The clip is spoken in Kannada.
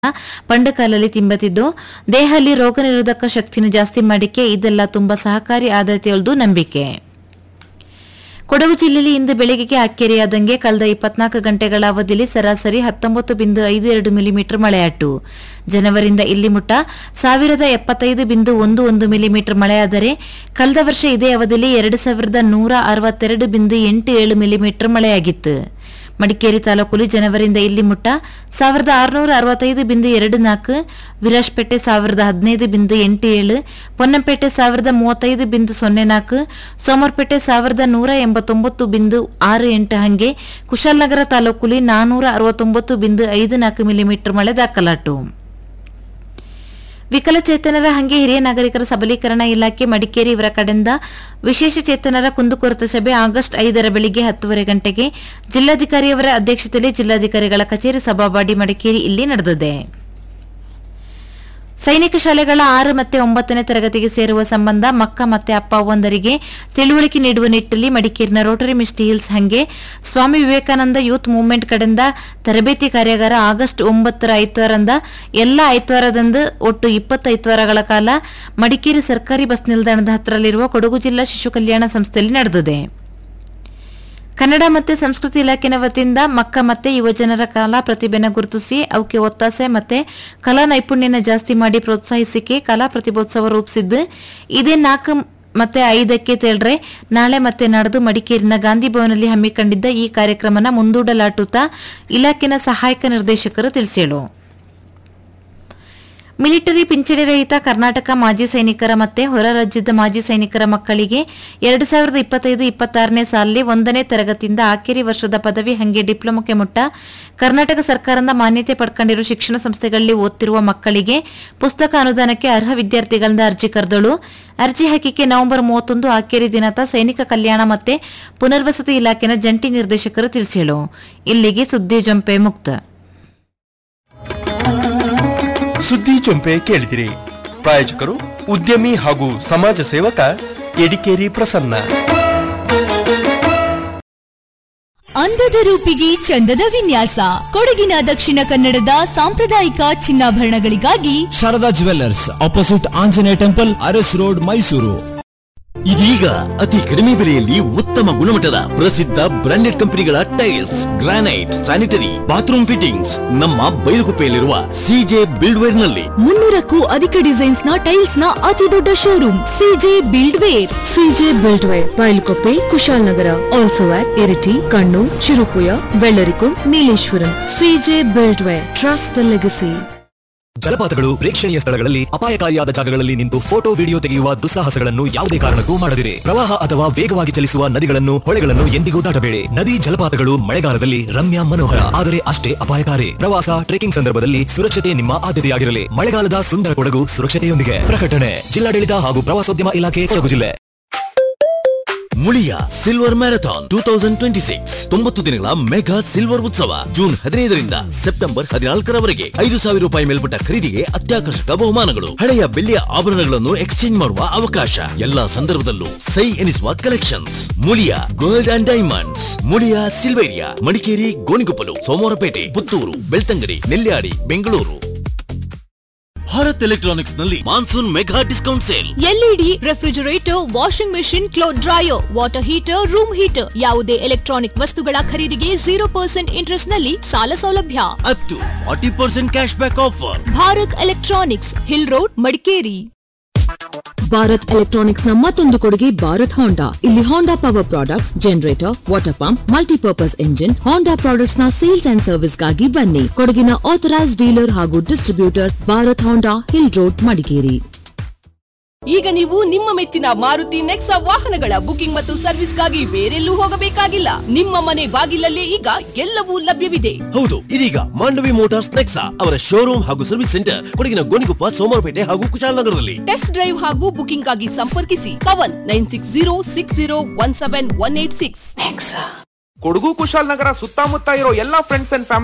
ಪಂಡ ಕಾಲಲ್ಲಿ ತಿಂಬತಿದ್ದು ದೇಹದಲ್ಲಿ ರೋಗ ನಿರೋಧಕ ಶಕ್ತಿನ ಜಾಸ್ತಿ ಮಾಡಿಕೆ ಇದೆಲ್ಲ ತುಂಬಾ ಸಹಕಾರಿ ಆದೈತೆ ಎಂದು ನಂಬಿಕೆ ಕೊಡಗು ಜಿಲ್ಲೆಯಲ್ಲಿ ಇಂದು ಬೆಳಗ್ಗೆಗೆ ಅಕ್ಕೆರೆಯಾದಂಗೆ ಕಳೆದ ಇಪ್ಪತ್ನಾಲ್ಕು ಗಂಟೆಗಳ ಅವಧಿಯಲ್ಲಿ ಸರಾಸರಿ ಹತ್ತೊಂಬತ್ತು ಬಿಂದು ಐದು ಎರಡು ಮಿಲಿಮೀಟರ್ ಮಳೆಯಾಟು ಜನವರಿಂದ ಇಲ್ಲಿ ಮುಟ್ಟ ಸಾವಿರದ ಎಪ್ಪತ್ತೈದು ಬಿಂದು ಒಂದು ಒಂದು ಮಿಲಿಮೀಟರ್ ಮಳೆಯಾದರೆ ಕಳೆದ ವರ್ಷ ಇದೇ ಅವಧಿಯಲ್ಲಿ ಎರಡು ಸಾವಿರದ ನೂರ ಅರವತ್ತೆರಡು ಬಿಂದು ಎಂಟು ಏಳು ಮಿಲಿಮೀಟರ್ ಮಳೆಯಾಗಿತ್ತು ಮಡಿಕೇರಿ ತಾಲೂಕಲ್ಲಿ ಜನವರಿಂದ ಇಲ್ಲಿ ಮುಟ್ಟ ಸಾವಿರದ ಆರುನೂರ ಅರವತ್ತೈದು ಬಿಂದು ಎರಡು ನಾಲ್ಕು ವಿರಾಜ್ಪೇಟೆ ಸಾವಿರದ ಹದಿನೈದು ಬಿಂದು ಎಂಟು ಏಳು ಪೊನ್ನಂಪೇಟೆ ಸಾವಿರದ ಮೂವತ್ತೈದು ಬಿಂದು ಸೊನ್ನೆ ನಾಲ್ಕು ಸೋಮರ್ಪೇಟೆ ಸಾವಿರದ ನೂರ ಎಂಬತ್ತೊಂಬತ್ತು ಬಿಂದು ಆರು ಎಂಟು ಹಂಗೆ ಕುಶಾಲನಗರ ತಾಲೂಕಲ್ಲಿ ನಾನೂರ ಅರವತ್ತೊಂಬತ್ತು ಬಿಂದು ಐದು ನಾಲ್ಕು ಮಿಲಿಮೀಟರ್ ಮಳೆ ದಾಖಲಾಟು ವಿಕಲಚೇತನರ ಹಂಗೆ ಹಿರಿಯ ನಾಗರಿಕರ ಸಬಲೀಕರಣ ಇಲಾಖೆ ಮಡಿಕೇರಿ ಇವರ ಕಡೆಯಿಂದ ವಿಶೇಷ ಚೇತನರ ಕುಂದುಕೊರತೆ ಸಭೆ ಆಗಸ್ಟ್ ಐದರ ಬೆಳಿಗ್ಗೆ ಹತ್ತುವರೆ ಗಂಟೆಗೆ ಜಿಲ್ಲಾಧಿಕಾರಿಯವರ ಅಧ್ಯಕ್ಷತೆಯಲ್ಲಿ ಜಿಲ್ಲಾಧಿಕಾರಿಗಳ ಕಚೇರಿ ಸಭಾವಾಡಿ ಮಡಿಕೇರಿ ಇಲ್ಲಿ ನಡೆದಿದೆ ಸೈನಿಕ ಶಾಲೆಗಳ ಆರು ಮತ್ತೆ ಒಂಬತ್ತನೇ ತರಗತಿಗೆ ಸೇರುವ ಸಂಬಂಧ ಮಕ್ಕ ಮತ್ತೆ ಅಪ್ಪ ಒಂದರಿಗೆ ತಿಳುವಳಿಕೆ ನೀಡುವ ನಿಟ್ಟಿನಲ್ಲಿ ಮಡಿಕೇರಿನ ರೋಟರಿ ಮಿಸ್ಟಿ ಹಿಲ್ಸ್ ಹಂಗೆ ಸ್ವಾಮಿ ವಿವೇಕಾನಂದ ಯೂತ್ ಮೂವ್ಮೆಂಟ್ ಕಡೆಯಿಂದ ತರಬೇತಿ ಕಾರ್ಯಾಗಾರ ಆಗಸ್ಟ್ ಒಂಬತ್ತರ ಐತವಾರದಿಂದ ಎಲ್ಲ ಐತವಾರದಂದು ಒಟ್ಟು ಇಪ್ಪತ್ತು ಐತವಾರಗಳ ಕಾಲ ಮಡಿಕೇರಿ ಸರ್ಕಾರಿ ಬಸ್ ನಿಲ್ದಾಣದ ಹತ್ತಿರಲ್ಲಿರುವ ಕೊಡಗು ಜಿಲ್ಲಾ ಶಿಶು ಕಲ್ಯಾಣ ಸಂಸ್ಥೆಯಲ್ಲಿ ನಡೆದಿದೆ ಕನ್ನಡ ಮತ್ತು ಸಂಸ್ಕೃತಿ ಇಲಾಖೆನ ವತಿಯಿಂದ ಮಕ್ಕ ಮತ್ತೆ ಯುವಜನರ ಕಲಾ ಪ್ರತಿಭೆನ ಗುರುತಿಸಿ ಅವಕ್ಕೆ ಒತ್ತಾಸೆ ಮತ್ತೆ ಕಲಾ ನೈಪುಣ್ಯನ ಜಾಸ್ತಿ ಮಾಡಿ ಪ್ರೋತ್ಸಾಹಿಸಿಕೆ ಕಲಾ ಪ್ರತಿಭೋತ್ಸವ ರೂಪಿಸಿದ್ದು ಇದೇ ನಾಲ್ಕು ಮತ್ತೆ ಐದಕ್ಕೆ ತೇಳ್ರೆ ನಾಳೆ ಮತ್ತೆ ನಡೆದು ಮಡಿಕೇರಿನ ಗಾಂಧಿ ಭವನಲ್ಲಿ ಹಮ್ಮಿಕೊಂಡಿದ್ದ ಈ ಕಾರ್ಯಕ್ರಮನ ಮುಂದೂಡಲಾಟುತ್ತಾ ಇಲಾಖೆನ ಸಹಾಯಕ ನಿರ್ದೇಶಕರು ತಿಳಿಸಿದರು ಮಿಲಿಟರಿ ಪಿಂಚಣಿ ರಹಿತ ಕರ್ನಾಟಕ ಮಾಜಿ ಸೈನಿಕರ ಮತ್ತೆ ಹೊರ ರಾಜ್ಯದ ಮಾಜಿ ಸೈನಿಕರ ಮಕ್ಕಳಿಗೆ ಎರಡು ಸಾವಿರದ ಇಪ್ಪತ್ತೈದು ಇಪ್ಪತ್ತಾರನೇ ಸಾಲಿನಲ್ಲಿ ಒಂದನೇ ತರಗತಿಯಿಂದ ಆಖರಿ ವರ್ಷದ ಪದವಿ ಹಂಗೆ ಡಿಪ್ಲೊಮಾಕ್ಕೆ ಮುಟ್ಟ ಕರ್ನಾಟಕ ಸರ್ಕಾರದಿಂದ ಮಾನ್ಯತೆ ಪಡ್ಕೊಂಡಿರುವ ಶಿಕ್ಷಣ ಸಂಸ್ಥೆಗಳಲ್ಲಿ ಓದ್ತಿರುವ ಮಕ್ಕಳಿಗೆ ಪುಸ್ತಕ ಅನುದಾನಕ್ಕೆ ಅರ್ಹ ವಿದ್ಯಾರ್ಥಿಗಳಿಂದ ಅರ್ಜಿ ಕರೆದಳು ಅರ್ಜಿ ಹಾಕಿಕೆ ನವೆಂಬರ್ ಮೂವತ್ತೊಂದು ಆಖರಿ ದಿನಾಂಕ ಸೈನಿಕ ಕಲ್ಯಾಣ ಮತ್ತೆ ಪುನರ್ವಸತಿ ಇಲಾಖೆನ ಜಂಟಿ ನಿರ್ದೇಶಕರು ತಿಳಿಸಿಳು ಇಲ್ಲಿಗೆ ಸುದ್ದಿ ಜೊಂಪೆ ಮುಕ್ತ ಸುದ್ದಿ ಚೊಂಪೆ ಕೇಳಿದಿರಿ ಪ್ರಾಯೋಜಕರು ಉದ್ಯಮಿ ಹಾಗೂ ಸಮಾಜ ಸೇವಕ ಎಡಿಕೇರಿ ಪ್ರಸನ್ನ ಅಂದದ ರೂಪಿಗೆ ಚಂದದ ವಿನ್ಯಾಸ ಕೊಡಗಿನ ದಕ್ಷಿಣ ಕನ್ನಡದ ಸಾಂಪ್ರದಾಯಿಕ ಚಿನ್ನಾಭರಣಗಳಿಗಾಗಿ Sharada jewellers opposite Anjaneya temple Urs road Mysuru ಇದೀಗ ಅತಿ ಕಡಿಮೆ ಬೆಲೆಯಲ್ಲಿ ಉತ್ತಮ ಗುಣಮಟ್ಟದ ಪ್ರಸಿದ್ಧ ಬ್ರಾಂಡೆಡ್ ಕಂಪನಿಗಳ tiles granite sanitary bathroom fittings ನಮ್ಮ ಬೈಲುಗುಪ್ಪೆಯಲ್ಲಿರುವ ಸಿಜೆ ಬಿಲ್ಡ್ವೇರ್ ನಲ್ಲಿ ಮುನ್ನೂರಕ್ಕೂ ಅಧಿಕ ಡಿಸೈನ್ಸ್ ನ ಟೈಲ್ಸ್ ನ ಅತಿ ದೊಡ್ಡ showroom CJ buildware CJ buildware Bylakuppe Kushalnagar also at Iritty Kannur Cherupuzha Vellarikund Nileshwaram CJ buildware trust the legacy ಜಲಪಾತಗಳು ಪ್ರೇಕ್ಷಣೀಯ ಸ್ಥಳಗಳಲ್ಲಿ ಅಪಾಯಕಾರಿಯಾದ ಜಾಗಗಳಲ್ಲಿ ನಿಂತು ಫೋಟೋ ವಿಡಿಯೋ ತೆಗೆಯುವ ದುಸ್ಸಾಹಸಗಳನ್ನು ಯಾವುದೇ ಕಾರಣಕ್ಕೂ ಮಾಡದಿರಿ ಪ್ರವಾಹ ಅಥವಾ ವೇಗವಾಗಿ ಚಲಿಸುವ ನದಿಗಳನ್ನು ಹೊಳೆಗಳನ್ನು ಎಂದಿಗೂ ದಾಟಬೇಡಿ ನದಿ ಜಲಪಾತಗಳು ಮಳೆಗಾಲದಲ್ಲಿ ರಮ್ಯ ಮನೋಹರ ಆದರೆ ಅಷ್ಟೇ ಅಪಾಯಕಾರಿ ಪ್ರವಾಸ ಟ್ರೆಕಿಂಗ್ ಸಂದರ್ಭದಲ್ಲಿ ಸುರಕ್ಷತೆ ನಿಮ್ಮ ಆದ್ಯತೆಯಾಗಿರಲಿ ಮಳೆಗಾಲದ ಸುಂದರ ಕೊಡಗು ಸುರಕ್ಷತೆಯೊಂದಿಗೆ ಪ್ರಕಟಣೆ ಜಿಲ್ಲಾಡಳಿತ ಹಾಗೂ ಪ್ರವಾಸೋದ್ಯಮ ಇಲಾಖೆ ಕೊಡಗು ಜಿಲ್ಲೆ Muliya silver marathon two thousand twenty six ತೊಂಬತ್ತು ದಿನಗಳ ಮೆಗಾ ಸಿಲ್ವರ್ ಉತ್ಸವ ಜೂನ್ ಹದಿನೈದರಿಂದ ಸೆಪ್ಟೆಂಬರ್ ಹದಿನಾಲ್ಕರವರೆಗೆ ಐದು ಸಾವಿರ ರೂಪಾಯಿ ಮೇಲ್ಪಟ್ಟ ಖರೀದಿಗೆ ಅತ್ಯಾಕರ್ಷಕ ಬಹುಮಾನಗಳು ಹಳೆಯ ಬೆಳ್ಳಿಯ ಆಭರಣಗಳನ್ನು ಎಕ್ಸ್ಚೇಂಜ್ ಮಾಡುವ ಅವಕಾಶ ಎಲ್ಲಾ ಸಂದರ್ಭದಲ್ಲೂ ಸೈ ಎನಿಸುವ collections Muliya gold and diamonds Muliya Silveria Madikeri Gonikoppal Somwarpet Puttur Belthangady Nelyadi Bengaluru Bharat electronics ನಲ್ಲಿ monsoon mega discount sale LED refrigerator washing machine cloth dryer water heater room heater ಯಾವುದೇ ಎಲೆಕ್ಟ್ರಾನಿಕ್ ವಸ್ತುಗಳ ಖರೀದಿಗೆ ಜೀರೋ ಪರ್ಸೆಂಟ್ ಇಂಟ್ರೆಸ್ಟ್ ನಲ್ಲಿ ಸಾಲ ಸೌಲಭ್ಯ up to forty percent cash back offer Bharat electronics hill road Madikeri Bharat electronics ನ ಮತ್ತೊಂದು ಕೊಡುಗೆ ಭಾರತ್ ಹೋಂಡಾ ಇಲ್ಲಿ Honda power product generator water pump multipurpose engine Honda products ನ ಸೇಲ್ಸ್ ಅಂಡ್ ಸರ್ವಿಸ್ ಗಾಗಿ ಬನ್ನಿ ಕೊಡಗಿನ ಆಥರೈಸ್ ಡೀಲರ್ ಹಾಗೂ distributor Bharat Honda hill road Madikeri ಈಗ ನೀವು ನಿಮ್ಮ ಮೆಚ್ಚಿನ ಮಾರುತಿ ನೆಕ್ಸಾ ವಾಹನಗಳ ಬುಕಿಂಗ್ ಮತ್ತು ಸರ್ವಿಸ್ಗಾಗಿ ಬೇರೆಲ್ಲೂ ಹೋಗಬೇಕಾಗಿಲ್ಲ ನಿಮ್ಮ ಮನೆ ಬಾಗಿಲಲ್ಲೇ ಈಗ ಎಲ್ಲವೂ ಲಭ್ಯವಿದೆ ಹೌದು ಇದೀಗ ಮಾಂಡವಿ ಮೋಟಾರ್ಸ್ ನೆಕ್ಸಾ ಅವರ ಶೋರೂಮ್ ಹಾಗೂ ಸರ್ವಿಸ್ ಸೆಂಟರ್ ಕೊಡಗಿನ ಗೋಣಿಕೊಪ್ಪ ಸೋಮವಾರಪೇಟೆ ಹಾಗೂ ಕುಶಾಲನಗರದಲ್ಲಿ ಟೆಸ್ಟ್ ಡ್ರೈವ್ ಹಾಗೂ ಬುಕಿಂಗ್ ಆಗಿ ಸಂಪರ್ಕಿಸಿ Pavan nine six zero six zero one seven one eight six Kodagu Kushalnagar ಸುತ್ತಮುತ್ತ ಇರೋ ಎಲ್ಲಾ ಫ್ರೆಂಡ್ಸ್ ಅಂಡ್ ಫ್ಯಾಮಿಲಿ